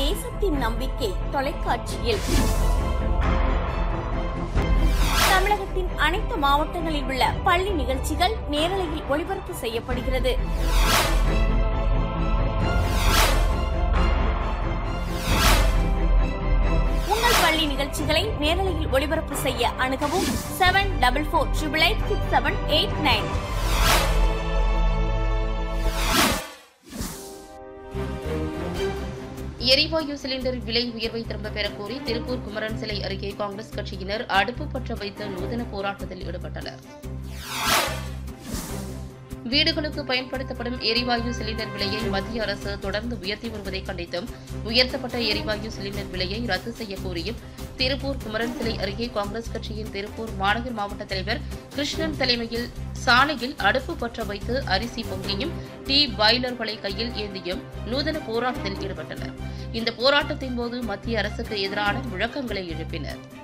தேசத்தின் நம்பிக்கை தொலைக்காட்சியில் தமிழகத்தின் அனைத்து மாவட்டங்களில் உள்ள பள்ளி நிகழ்ச்சிகள் நேரலையில் ஒளிபரப்பு செய்யப்படுகிறது உங்கள் பள்ளி நிகழ்ச்சிகளை நேரலையில் ஒளிபரப்பு செய்ய அணுகவும் seven double four triple eight six seven eight nine எரிவாயு சிலிண்டர் விலை உயர்வை திரும்பப் பெறக் கோரி திருப்பூர் குமரன் சிலை அருகே காங்கிரஸ் கட்சியினர் அடுப்பு பற்ற வைத்து நூதன போராட்டத்தில் ஈடுபட்டனர் வீடுகளுக்கு பயன்படுத்தப்படும் எரிவாயு சிலிண்டர் விலையை மத்திய அரசு தொடர்ந்து உயர்த்தி வருவதை கண்டித்தும் உயர்த்தப்பட்ட எரிவாயு சிலிண்டர் விலையை ரத்து செய்யக் கோரியும் திருப்பூர் குமரன் சிலை அருகே காங்கிரஸ் கட்சியின் திருப்பூர் மாநகர் மாவட்ட தலைவர் கிருஷ்ணன் தலைமையில் சாலையில் அடுப்பு பற்ற வைத்து அரிசி பொங்கியும் டீ பாய்லர்களை கையில் ஏந்தியும் நூதன போராட்டத்தில் ஈடுபட்டனர் இந்த போராட்டத்தின் போது மத்திய அரசுக்கு எதிரான முழக்கங்களை எழுப்பினர்